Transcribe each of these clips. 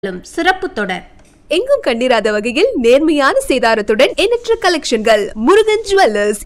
லும் சிறப்பு தொடர் எங்கும் கண்டிராத வகையில் நேர்மையான சேதாரத்துடன் எண்ணற்ற கலெக்ஷன்கள் முருகன் ஜுவல்லர்ஸ்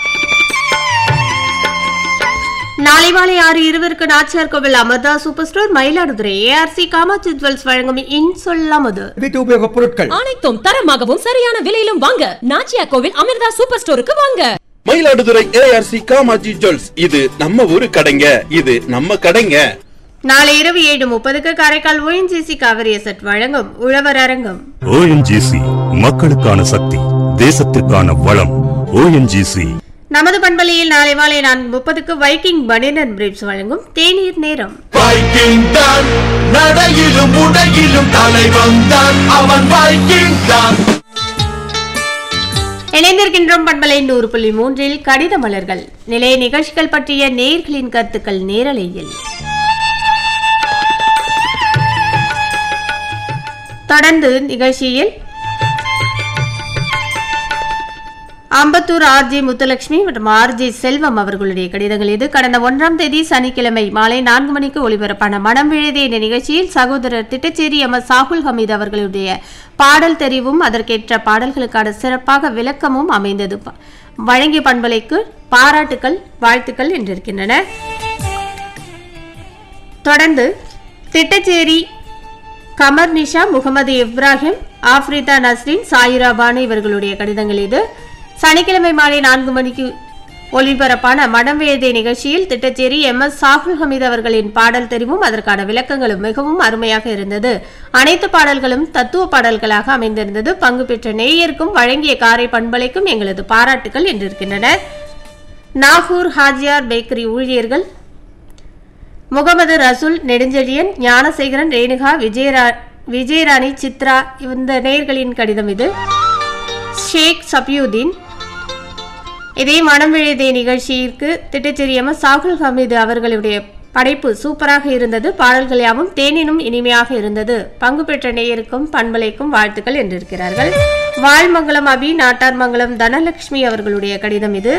நாளை மாலை ஆறு இருவருக்கு Nachiyar Kovil Amirtha super store Mayiladuthurai ARC Kamatchi jewels வழங்கும் இன்சொல்லாமது வீட்டு உபயோகப் பொருட்கள் அனைத்தும் தரமாகவும் சரியான விலையிலும் வாங்க நாச்சியா கோவில் அமிர்தா சூப்பர் ஸ்டோருக்கு வாங்க மயிலாடுதுறை ஏஆர்சி காமாஜி ஜுவல்ஸ் இது நம்ம ஊரு கடைங்க இது நம்ம கடைங்க நாளை இரவு ஏழு முப்பதுக்கு காரைக்கால் ஓஎன்ஜிசி காவிரி செட் வழங்கும் உழவர் அரங்கம் ஓஎன்ஜிசி மக்களுக்கான சக்தி தேசத்திற்கான வளம் ஓஎன்ஜிசி நமது பண்பலையில் நாளை மாலை நான்கு முப்பதுக்கு வைக்கிங் பனியன் பிரீப்ஸ் வழங்கும் தேநீர் நேரம் வைக்கிங் தான் நடையிலும் உடையிலும் தலைவன் தான் அவன் வைக்கிங் தான் இணைந்திருக்கின்றோம் பண்பலை நூறு புள்ளி மூன்றில் கடித மலர்கள் நிலைய நிகழ்ச்சிகள் பற்றிய நேர்களின் கருத்துக்கள் நேரலையில் தொடர்ந்து நிகழ்ச்சியில் அம்பத்தூர் ஆர்ஜி முத்துலட்சுமி மற்றும் ஆர்ஜி செல்வம் அவர்களுடைய கடிதங்கள் இது கடந்த ஒன்றாம் தேதி சனிக்கிழமை மாலை நான்கு மணிக்கு ஒளிபரப்பான மனம் விழுதி என்ற நிகழ்ச்சியில் சகோதரர் திட்டச்சேரி எம் எஸ் சாகுல் ஹமீத் அவர்களுடைய பாடல் தெரிவும் அதற்கேற்ற பாடல்களுக்கான சிறப்பாக விளக்கமும் அமைந்தது ப- வழங்கிய பண்பலைக்கு பாராட்டுக்கள் வாழ்த்துக்கள் என்றிருக்கின்றன தொடர்ந்து திட்டச்சேரி கமர் நிஷா முகமது இப்ராஹிம் ஆஃப்ரிதா நஸ்ரீன் சாயிரா பானு இவர்களுடைய கடிதங்கள் இது சனிக்கிழமை மாலை நான்கு மணிக்கு ஒளிபரப்பான மடம் வேதை நிகழ்ச்சியில் திட்டச்சேரி எம் எஸ் சாகுல் ஹமீத் அவர்களின் பாடல் தெரிவும் அதற்கான விளக்கங்களும் மிகவும் அருமையாக இருந்தது அனைத்து பாடல்களும் தத்துவ பாடல்களாக அமைந்திருந்தது பங்கு பெற்ற நேயருக்கும் வழங்கிய காரை பண்பலைக்கும் எங்களது பாராட்டுகள் என்றிருக்கின்றன நாகூர் ஹாஜியார் பேக்கரி ஊழியர்கள் முகமது ரசூல் நெடுஞ்செழியன் ஞானசேகரன் ரேணுகா விஜயரா விஜயராணி சித்ரா இந்த நேயர்களின் கடிதம் இது ஷேக் சபியுதீன் இதே மனம் விழுதே நிகழ்ச்சியிற்கு திட்டச்செறியம சாகுல் ஹமீது அவர்களுடைய படைப்பு சூப்பராக இருந்தது பாடல்கள் யாவும் தேனினும் இனிமையாக இருந்தது பங்கு பெற்ற நேயருக்கும் பண்பலைக்கும் வாழ்த்துக்கள் என்றிருக்கிறார்கள் வாழ்மங்கலம் அபி நாட்டார்மங்கலம் தனலட்சுமி அவர்களுடைய கடிதம் இது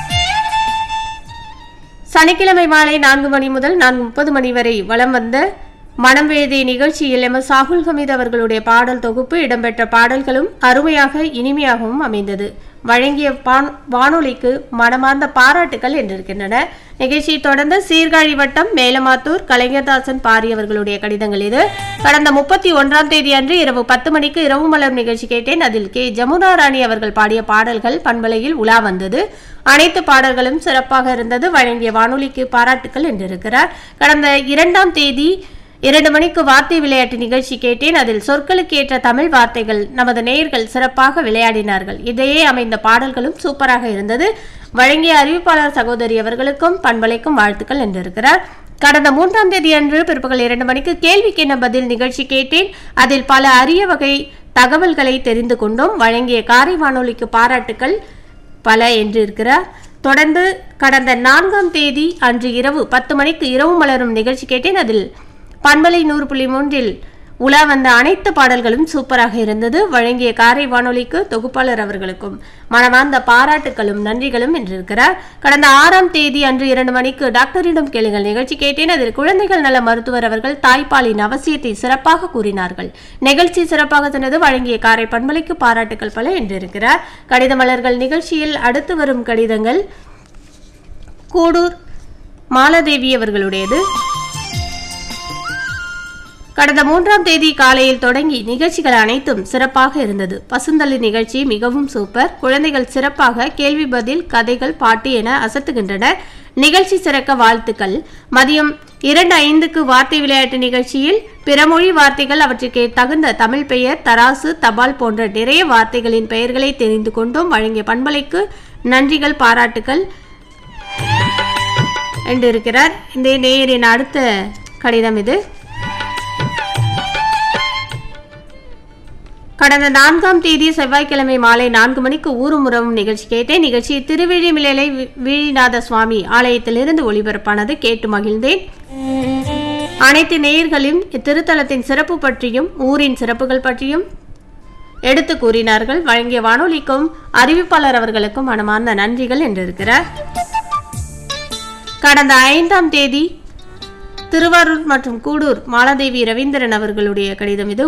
சனிக்கிழமை மாலை நான்கு மணி முதல் நான்கு முப்பது மணி வரை வலம் வந்த மனம் எழுதிய நிகழ்ச்சியில் எம் எஸ் சாகுல் ஹமீத் அவர்களுடைய பாடல் தொகுப்பு இடம்பெற்ற பாடல்களும் அருமையாக இனிமையாகவும் அமைந்தது வழங்கிய பான்- வானொலிக்கு மனமார்ந்த பாராட்டுகள் என்றிருக்கின்றன நிகழ்ச்சியை தொடர்ந்து சீர்காழி வட்டம் மேலமாத்தூர் கலைஞர்தாசன் பாரி அவர்களுடைய கடிதங்கள் இது கடந்த முப்பத்தி ஒன்றாம் தேதி அன்று இரவு பத்து மணிக்கு இரவு மலர் நிகழ்ச்சி கேட்டேன் அதில் கே ஜமுனா ராணி அவர்கள் பாடிய பாடல்கள் பண்பலையில் உலா வந்தது அனைத்து பாடல்களும் சிறப்பாக இருந்தது வழங்கிய வானொலிக்கு பாராட்டுக்கள் என்றிருக்கிறார் கடந்த இரண்டாம் தேதி இரண்டு மணிக்கு வார்த்தை விளையாட்டு நிகழ்ச்சி கேட்டேன் அதில் சொற்களுக்கு ஏற்ற தமிழ் வார்த்தைகள் நமது நேயர்கள் சிறப்பாக விளையாடினார்கள் இதையே அமைந்த பாடல்களும் சூப்பராக இருந்தது வழங்கிய அறிவிப்பாளர் சகோதரி அவர்களுக்கும் பண்பலைக்கும் வாழ்த்துக்கள் என்றிருக்கிறார் கடந்த மூன்றாம் தேதி அன்று பிற்பகல் இரண்டு மணிக்கு கேள்விக்கென பதில் நிகழ்ச்சி கேட்டேன் அதில் பல அரிய வகை தகவல்களை தெரிந்து கொண்டோம் வழங்கிய காரை வானொலிக்கு பாராட்டுக்கள் பல என்று இருக்கிறார் தொடர்ந்து கடந்த நான்காம் தேதி அன்று இரவு பத்து மணிக்கு இரவு மலரும் நிகழ்ச்சி கேட்டேன் அதில் பண்பலை நூறு புள்ளி மூன்றில் உலா வந்த அனைத்து பாடல்களும் சூப்பராக இருந்தது வழங்கிய காரை வானொலிக்கு தொகுப்பாளர் அவர்களுக்கும் மனமார்ந்த பாராட்டுகளும் நன்றிகளும் என்றிருக்கிறார் கடந்த ஆறாம் தேதி அன்று இரண்டு மணிக்கு டாக்டரிடம் கேளுங்கள் நிகழ்ச்சி கேட்டேன் அதில் குழந்தைகள் நல மருத்துவர் அவர்கள் தாய்ப்பாலின் அவசியத்தை சிறப்பாக கூறினார்கள் நிகழ்ச்சி சிறப்பாக சென்றது வழங்கிய காரை பண்பலைக்கு பாராட்டுகள் பல என்றிருக்கிறார் கடித மலர்கள் நிகழ்ச்சியில் அடுத்து வரும் கடிதங்கள் கூடூர் மாலதேவி அவர்களுடையது கடந்த மூன்றாம் தேதி காலையில் தொடங்கி நிகழ்ச்சிகள் அனைத்தும் சிறப்பாக இருந்தது பசுந்தளி நிகழ்ச்சி மிகவும் சூப்பர் குழந்தைகள் சிறப்பாக கேள்வி பதில் கதைகள் பாட்டு என அசத்துகின்றன நிகழ்ச்சி சிறக்க வாழ்த்துக்கள் மதியம் இரண்டு ஐந்துக்கு வார்த்தை விளையாட்டு நிகழ்ச்சியில் பிறமொழி வார்த்தைகள் அவற்றுக்கு தகுந்த தமிழ் பெயர் தராசு தபால் போன்ற நிறைய வார்த்தைகளின் பெயர்களை தெரிந்து கொண்டோம் வழங்கிய பண்பலைக்கு நன்றிகள் பாராட்டுகள் என்று இருக்கிறார் இந்த நேயரின் அடுத்த கடிதம் இது கடந்த நான்காம் தேதி செவ்வாய்க்கிழமை மாலை நான்கு மணிக்கு ஊரும் உறவும் நிகழ்ச்சி கேட்டேன் நிகழ்ச்சி திருவிழிமிலை வீழிநாத சுவாமி ஆலயத்திலிருந்து ஒளிபரப்பானது கேட்டு மகிழ்ந்தேன் அனைத்து நேயர்களும் இத்திருத்தலத்தின் சிறப்பு பற்றியும் ஊரின் சிறப்புகள் பற்றியும் எடுத்து கூறினார்கள் வழங்கிய வானொலிக்கும் அறிவிப்பாளர் அவர்களுக்கும் மனமார்ந்த நன்றிகள் என்றிருக்கிறார் கடந்த ஐந்தாம் தேதி திருவாரூர் மற்றும் கூடூர் மாலாதேவி ரவீந்திரன் அவர்களுடைய கடிதம் இது